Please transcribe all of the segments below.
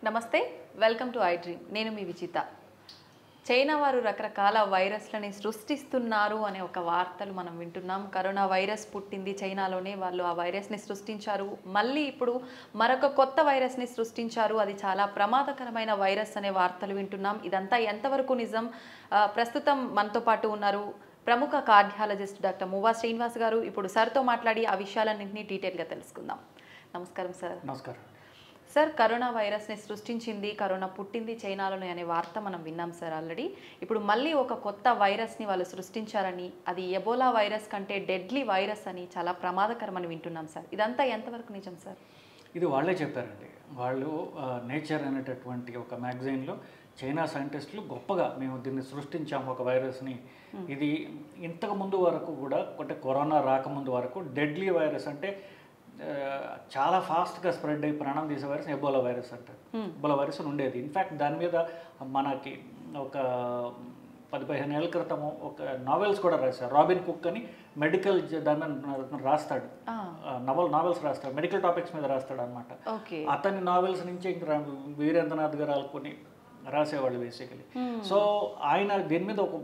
నమస్తే welcome to I dream నేను మీ Vijitha China వారు రకరకాల వైరస్లని సృష్టిస్తున్నారు అనే ఒక వార్తలు మనం వింటున్నాం కరోనా వైరస్ పుట్టింది చైనాలోనే వాళ్ళు ఆ వైరస్ని సృష్టించారు మళ్ళీ ఇప్పుడు మరొక కొత్త వైరస్ని సృష్టించారు అది చాలా ప్రమాదకరమైన వైరస్ అనే వార్తలు వింటున్నాం ఇదంతా ఎంతవరకు నిజం ఆ, ప్రస్తుతం మనతో పాటు ఉన్నారు ప్రముఖ కార్డియాలజిస్ట్ డాక్టర్ మువా శ్రీనివాస్ గారు ఇప్పుడు సార్తో మాట్లాడి ఆ విషయాలన్నింటినీ డీటెయిల్గా తెలుసుకుందాం నమస్కారం సార్ నమస్కారం సార్ కరోనా వైరస్ని సృష్టించింది కరోనా పుట్టింది చైనాలోనే అనే వార్త మనం విన్నాం సార్ ఆల్రెడీ ఇప్పుడు మళ్ళీ ఒక కొత్త వైరస్ని వాళ్ళు సృష్టించారని అది ఎబోలా వైరస్ కంటే డెడ్లీ వైరస్ అని చాలా ప్రమాదకరమని వింటున్నాం సార్ ఇదంతా ఎంతవరకు నిజం సార్ ఇది వాళ్ళే చెప్పారండి వాళ్ళు నేచర్ అనేటటువంటి ఒక మ్యాగజైన్లో చైనా సైంటిస్టులు గొప్పగా మేము దీన్ని సృష్టించాము ఒక వైరస్ని ఇది ఇంతకు ముందు వరకు కూడా అంటే కరోనా రాకముందు వరకు డెడ్లీ వైరస్ అంటే ఆ, చాలా ఫాస్ట్గా స్ప్రెడ్ అయ్యి ప్రాణం తీసే వైరస్ ఎబోలా వైరస్ అంటారు ఎబోలా వైరస్ అని ఉండేది ఇన్ఫ్యాక్ట్ దాని మీద మనకి ఒక పది పదిహేను ఏళ్ళ క్రితము ఒక నావెల్స్ కూడా రాశారు రాబిన్ కుక్ అని మెడికల్ దాని మీద రాస్తాడు ఆ, నవల్ నావెల్స్ రాస్తాడు మెడికల్ టాపిక్స్ మీద రాస్తాడు అనమాట ఓకే అతని నావెల్స్ నుంచి ఇంకా రా- వీరేంద్రనాథ్ గారు కొన్ని రాసేవాళ్ళు బేసికలీ సో ఆయన దీని మీద ఒక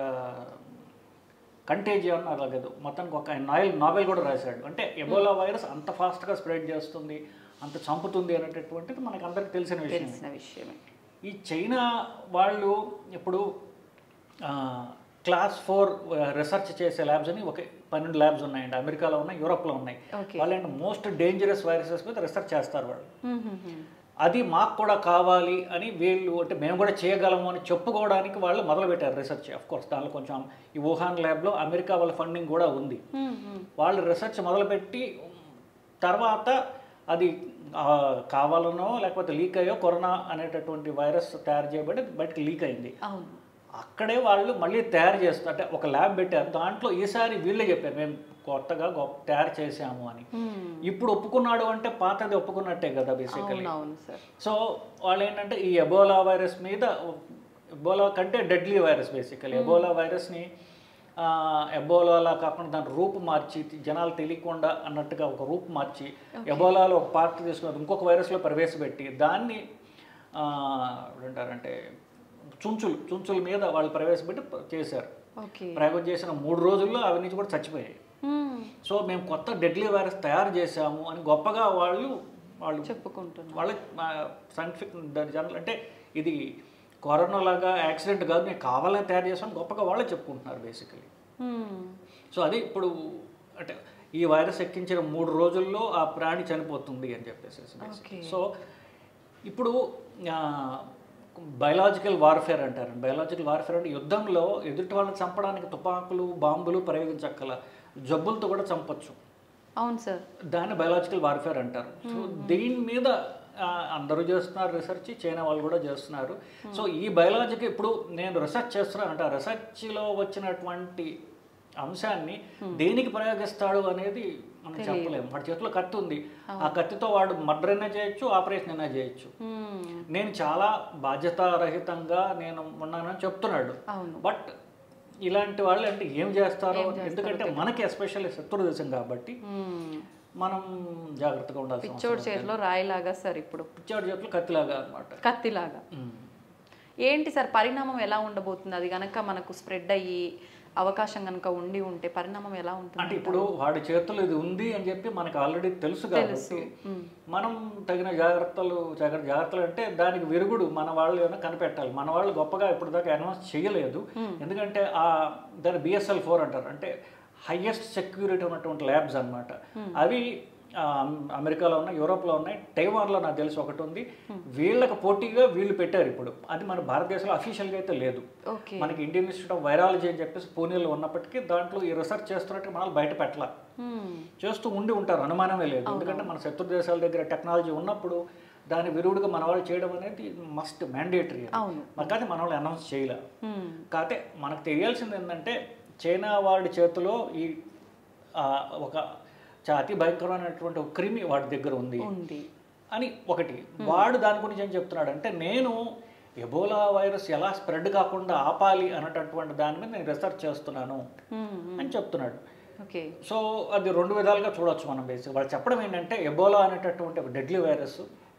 కంటేజియన్ అలాగే మొత్తానికి ఒక నావెల్ నావెల్ కూడా రాశాడు అంటే ఎబోలా వైరస్ అంత ఫాస్ట్గా స్ప్రెడ్ చేస్తుంది అంత చంపుతుంది అనేటటువంటిది మనకు అందరికి తెలిసిన విషయం తెలిసిన విషయమే ఈ చైనా వాళ్ళు ఇప్పుడు క్లాస్ ఫోర్ రీసెర్చ్ చేసే ల్యాబ్స్ అని ఒక పన్నెండు ల్యాబ్స్ ఉన్నాయండి అమెరికాలో ఉన్నాయి యూరోప్లో ఉన్నాయి ఓకే వాళ్ళు ఏంటి మోస్ట్ డేంజరస్ వైరసెస్ మీద రీసెర్చ్ చేస్తారు వాళ్ళు హ్మ్, హ్మ్, హ్మ్. అది మాకు కూడా కావాలి అని వీళ్ళు అంటే మేము కూడా చేయగలము అని చెప్పుకోవడానికి వాళ్ళు మొదలుపెట్టారు రీసెర్చ్ అఫ్ కోర్స్ దానిలో కొంచెం ఈ వుహాన్ ల్యాబ్లో అమెరికా వాళ్ళ ఫండింగ్ కూడా ఉంది హ్మ్, హ్మ్. వాళ్ళు రీసెర్చ్ మొదలుపెట్టి తర్వాత అది ఆ, కావాలనో లేకపోతే లీక్ అయ్యో కరోనా అనేటటువంటి వైరస్ తయారు చేయబడి బయటకు లీక్ అయింది అవును అక్కడే వాళ్ళు మళ్ళీ తయారు చేస్తారు అంటే ఒక ల్యాబ్ పెట్టారు దాంట్లో ఈసారి వీళ్ళే చెప్పారు మేము కొత్తగా గొప్ప తయారు చేసాము అని హ్మ్. ఇప్పుడు ఒప్పుకున్నాడు అంటే పాతది ఒప్పుకున్నట్టే కదా బేసికలీ అవును అవును సార్ సో వాళ్ళు ఏంటంటే ఈ ఎబోలా వైరస్ మీద ఎబోలా కంటే డెడ్లీ వైరస్ బేసికలీ ఎబోలా వైరస్ని ఎబోలాలా కాకుండా దాని రూపు మార్చి జనాలు తెలియకుండా అన్నట్టుగా ఒక రూపు మార్చి ఎబోలాలో ఒక పార్ట్ తీసుకుని ఇంకొక వైరస్లో ప్రవేశపెట్టి దాన్ని ఆ, ఏంటారంటే చుంచులు చుంచుల మీద వాళ్ళు ప్రవేశపెట్టి చేశారు ఓకే ప్రయోగం చేసిన మూడు రోజుల్లో అవి నుంచి కూడా చచ్చిపోయాయి హ్మ్. సో మేము కొత్త డెడ్లీ వైరస్ తయారు చేశాము అని గొప్పగా వాళ్ళు వాళ్ళు చెప్పుకుంటున్నాం వాళ్ళ సైంటిఫిక్ జనరల్ అంటే ఇది కరోనా లాగా యాక్సిడెంట్ కాదు నేను కావాలని తయారు చేసాను గొప్పగా వాళ్ళే చెప్పుకుంటున్నారు బేసికలీ హ్మ్. సో అది ఇప్పుడు అంటే ఈ వైరస్ ఎక్కించిన మూడు రోజుల్లో ఆ ప్రాణి చనిపోతుంది అని చెప్పేసి Okay. సో ఇప్పుడు బయలాజికల్ వార్ఫేర్ అంటారు బయలాజికల్ వార్ఫేర్ అంటే యుద్ధంలో ఎదుటి వాళ్ళని చంపడానికి తుపాకులు బాంబులు ప్రయోగించక్కల జబ్బులతో కూడా చంపొచ్చు అవును సార్ దాన్ని బయలాజికల్ వార్ఫేర్ అంటారు సో దీని మీద ఆ, అందరూ చేస్తున్నారు రీసెర్చ్ చైనా వాళ్ళు కూడా చేస్తున్నారు సో ఈ బయలాజిక్ ఇప్పుడు నేను రీసెర్చ్ చేస్తున్నాను అంటే ఆ రీసెర్చ్లో వచ్చినటువంటి అంశాన్ని దేనికి ప్రయోగిస్తాడు అనేది మనం చెప్పలేము వాడి చేతిలో కత్తి ఉంది ఆ కత్తితో వాడు మర్డర్ అయినా చేయొచ్చు ఆపరేషన్ అయినా చేయొచ్చు హ్మ్. నేను చాలా బాధ్యతారహితంగా నేను ఉన్నానని చెప్తున్నాడు అవును బట్ ఇలాంటి వాళ్ళు అంటే ఏం చేస్తారో ఎందుకంటే మనకి ఎస్పెషల్లీ శత్రు దేశం కాబట్టి హ్మ్. మనం జాగ్రత్తగా ఉండాల్సిన పిచ్చోడి చేతిలో రాయిలాగా సార్ ఇప్పుడు పిచ్చాడు చేతులు కత్తిలాగా అనమాట కత్తిలాగా ఏంటి సార్ పరిణామం ఎలా ఉండబోతుంది అది గనక మనకు స్ప్రెడ్ అయ్యి అవకాశం కనుక ఉండి ఉంటే పరిణామం ఎలా ఉంటుంది అంటే ఇప్పుడు వాడి చేతులు ఇది ఉంది అని చెప్పి మనకు ఆల్రెడీ తెలుసు కాబట్టి హ్మ్. మనం తగిన జాగ్రత్తలు జాగ్రత్త జాగ్రత్తలు అంటే దానికి విరుగుడు మన వాళ్ళు ఏమైనా కనిపెట్టాలి మన వాళ్ళు గొప్పగా ఇప్పుడు దాకా అనౌన్స్ చేయలేదు ఎందుకంటే ఆ దాని బిఎస్ఎల్ ఫోర్ అంటారు అంటే హైయెస్ట్ సెక్యూరిటీ ఉన్నటువంటి ల్యాబ్స్ అన్నమాట అవి ఆ, అమెరికాలో ఉన్నాయి యూరోప్లో ఉన్నాయి టైవాన్లో నాకు తెలిసి ఒకటి ఉంది వీళ్ళకి పోటీగా వీళ్ళు పెట్టారు ఇప్పుడు అది మన భారతదేశంలో అఫీషియల్గా అయితే లేదు ఓకే మనకి ఇండియన్ ఇన్స్టిట్యూట్ ఆఫ్ వైరాలజీ అని చెప్పేసి పూణేలో ఉన్నప్పటికీ దాంట్లో ఈ రీసెర్చ్ చేస్తున్నట్టు మనం బయట పెట్టాల హ్మ్. చేస్తూ ఉండి ఉంటారు అనుమానమే లేదు ఎందుకంటే మన శత్రు దేశాల దగ్గర టెక్నాలజీ ఉన్నప్పుడు దాని విరుడుగా మన వాళ్ళు చేయడం అనేది మస్ట్ మ్యాండేటరీ అవును కానీ మన వాళ్ళు అనౌన్స్ చేయలే హ్మ్. కాకపోతే మనకు తెలియాల్సింది ఏంటంటే చైనా వాడి చేతిలో ఈ ఆ, ఒక చా- అతి భయంకరమైనటువంటి ఒక క్రిమి వాడి దగ్గర ఉంది ఉంది అని ఒకటి వాడు దాని గురించి ఏం చెప్తున్నాడు అంటే నేను ఎబోలా వైరస్ ఎలా స్ప్రెడ్ కాకుండా ఆపాలి అనేటటువంటి దాని మీద నేను రీసెర్చ్ చేస్తున్నాను హ్మ్. అని చెప్తున్నాడు ఓకే సో అది రెండు విధాలుగా చూడొచ్చు మనం బేసిక్ వాళ్ళు చెప్పడం ఏంటంటే ఎబోలా అనేటటువంటి ఒక డెడ్లీ వైరస్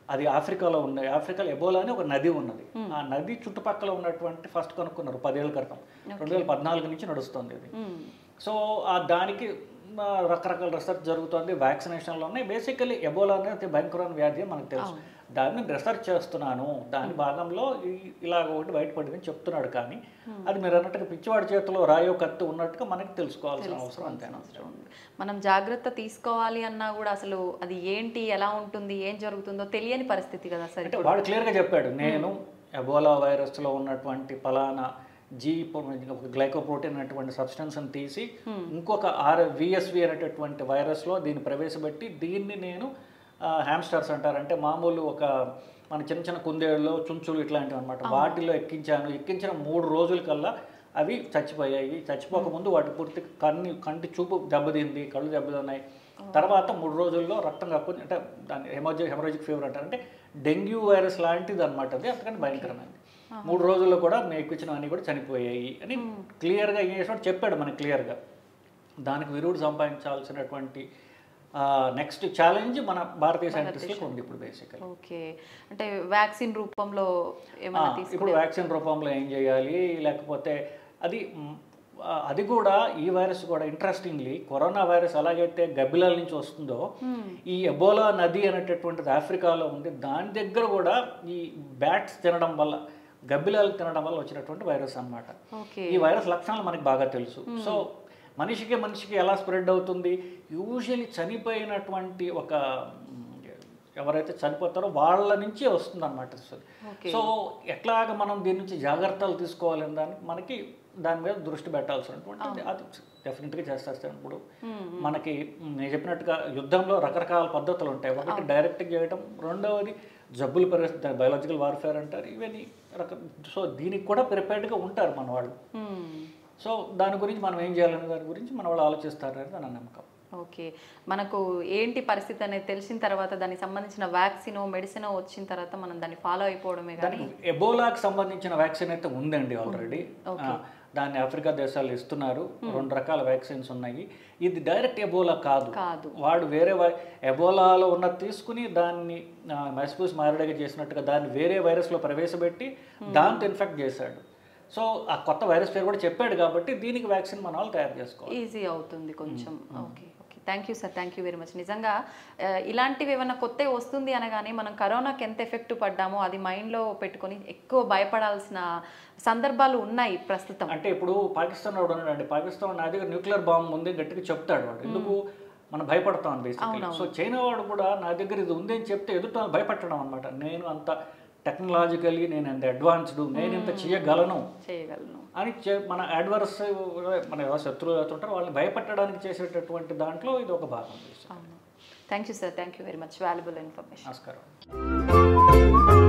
అది ఆఫ్రికాలో ఉన్న ఆఫ్రికాలో ఎబోలా అని ఒక నది ఉన్నది ఆ నది చుట్టుపక్కల ఉన్నటువంటి ఫస్ట్ కనుక్కున్నారు పదేళ్ల క్రితం రెండు వేల పద్నాలుగు నుంచి నడుస్తుంది ఇది మ్మ్. సో ఆ దానికి ఆ, రకరకాల రీసెర్చ్ జరుగుతుంది వ్యాక్సినేషన్లు ఉన్నాయి బేసికలీ ఎబోలా అనేది అతి భయంకరమైన వ్యాధి అని మనకు తెలుసు దాన్ని రీసెర్చ్ చేస్తున్నాను దాని భాగంలో ఈ- ఇలా ఒకటి బయటపడిందని చెప్తున్నాడు కానీ అది మీరు అన్నట్టుగా పిచ్చివాడి చేతిలో రాయో కత్తి ఉన్నట్టుగా మనకి తెలుసుకోవాల్సిన అవసరం అంతేనా అవసరం ఉంది. మనం జాగ్రత్త తీసుకోవాలి అన్నా కూడా అసలు అది ఏంటి ఎలా ఉంటుంది ఏం జరుగుతుందో తెలియని పరిస్థితి కదా సార్ అంటే వాడు క్లియర్గా చెప్పాడు నేను ఎబోలా వైరస్లో ఉన్నటువంటి ఫలానా జీ గ్లైకోప్రోటీన్ అనేటువంటి సబ్స్టెన్స్ని తీసి ఇంకొక ఆర్ విఎస్వి అనేటటువంటి వైరస్లో దీన్ని ప్రవేశపెట్టి దీన్ని నేను హ్యామ్స్టర్స్ అంటారు అంటే మామూలు ఒక మన చిన్న చిన్న కుందేళ్ళు చుంచులు ఇట్లాంటివి అనమాట వాటిలో ఎక్కించాను ఎక్కించిన మూడు రోజుల కల్లా అవి చచ్చిపోయాయి చచ్చిపోకముందు వాటి పూర్తి కన్ను కంటి చూపు దెబ్బతింది కళ్ళు దెబ్బతిన్నాయి తర్వాత మూడు రోజుల్లో రక్తం కక్కుని అంటే దాన్ని హెమోజి హెమరాజిక్ ఫీవర్ అంటారు అంటే డెంగ్యూ వైరస్ లాంటిది అనమాట అది అంతకంటే భయంకరమైనది మూడు రోజుల్లో కూడా మేము ఇచ్చినవన్నీ కూడా చనిపోయాయి అని క్లియర్గా ఏం చేసినట్టు చెప్పాడు మనకి క్లియర్గా దానికి విరుడు సంపాదించాల్సినటువంటి నెక్స్ట్ ఛాలెంజ్ మన భారతీయ సైంటిస్టులకు ఉంది ఇప్పుడు బేసికల్ ఓకే అంటే వ్యాక్సిన్ రూపంలో ఏమైనా తీసుకు ఇప్పుడు వ్యాక్సిన్ రూపంలో ఏం చేయాలి లేకపోతే అది మ్, ఆ, అది కూడా ఈ వైరస్ కూడా ఇంట్రెస్టింగ్లీ కరోనా వైరస్ ఎలాగైతే గబ్బిలాల నుంచి వస్తుందో ఈ ఎబోలా నది అనేటటువంటిది ఆఫ్రికాలో ఉంది దాని దగ్గర కూడా ఈ బ్యాట్స్ తినడం వల్ల గబ్బిలాలు తినడం వల్ల వచ్చినటువంటి వైరస్ అన్నమాట ఓకే ఈ వైరస్ లక్షణాలు మనకి బాగా తెలుసు సో మనిషికి మనిషికి ఎలా స్ప్రెడ్ అవుతుంది యూజువలీ చనిపోయినటువంటి ఒక మ్, ఎవరైతే చనిపోతారో వాళ్ళ నుంచే వస్తుంది అనమాట ఓకే సో ఎట్లాగ మనం దీని నుంచి జాగ్రత్తలు తీసుకోవాలని దానికి మనకి దాని మీద దృష్టి పెట్టాల్సినటువంటి అది డెఫినెట్గా చేస్తారు సార్ ఇప్పుడు మనకి మ్, నేను చెప్పినట్టుగా యుద్ధంలో రకరకాల పద్ధతులు ఉంటాయి ఒకటి డైరెక్ట్గా చేయడం రెండవది జబ్బులు పరిస్థితి బయాలజికల్ వార్ఫేర్ అంటారు ఇవన్నీ రక సో దీనికి కూడా ప్రిపేర్డ్గా ఉంటారు మన వాళ్ళు మ్మ్. సో దాని గురించి మనం ఏం చేయాలనే దాని గురించి మన వాళ్ళు ఆలోచిస్తారనేది నా నమ్మకం ఓకే మనకు ఏంటి పరిస్థితి అనేది తెలిసిన తర్వాత దానికి సంబంధించిన వ్యాక్సిన్ మెడిసిన్ వచ్చిన తర్వాత మనం దాన్ని ఫాలో అయిపోవడమే కానీ దానికి ఎబోలాకి సంబంధించిన వ్యాక్సిన్ అయితే ఉందండి ఆల్రెడీ దాన్ని ఆఫ్రికా దేశాలు ఇస్తున్నారు రెండు రకాల వ్యాక్సిన్స్ ఉన్నాయి ఇది డైరెక్ట్ ఎబోలా కాదు కాదు వాడు వేరే వై ఎబోలాలో ఉన్న తీసుకుని దాన్ని మెస్పూస్ మారడగా చేసినట్టుగా దాన్ని వేరే వైరస్లో ప్రవేశపెట్టి దాంతో ఇన్ఫెక్ట్ చేశాడు సో ఆ కొత్త వైరస్ పేరు కూడా చెప్పాడు కాబట్టి దీనికి వ్యాక్సిన్ మన వాళ్ళు తయారు చేసుకోవాలి ఈజీ అవుతుంది కొంచెం okay okay thank you sir thank you very much నిజంగా ఆ, ఇలాంటివి ఏమైనా కొత్త వస్తుంది అనగానే మనం కరోనాకి ఎంత ఎఫెక్ట్ పడ్డామో అది మైండ్లో పెట్టుకొని ఎక్కువ భయపడాల్సిన సందర్భాలు ఉన్నాయి ప్రస్తుతం అంటే ఇప్పుడు పాకిస్తాన్ వాడు ఉన్నాడు పాకిస్తాన్ నా దగ్గర న్యూక్లియర్ బాంబు ఉంది అని గట్టిగా చెప్తాడు వాడు ఎందుకు మనం భయపడతాం బేసిక్లీ సో చైనా వాడు కూడా నా దగ్గర ఇది ఉంది అని చెప్తే ఎదుట వాళ్ళని భయపెట్టడం అనమాట నేను అంత టెక్నాలజికలీ నేను అంత అడ్వాన్స్డ్ నేను ఇంత చేయగలను చేయగలను అని చె- మన అడ్వర్స్ మన ఎవరు శత్రువులు అవుతుంటారో వాళ్ళని భయపెట్టడానికి చేసేటటువంటి దాంట్లో ఇది ఒక భాగం అవును thank you sir thank you very much valuable information నమస్కారం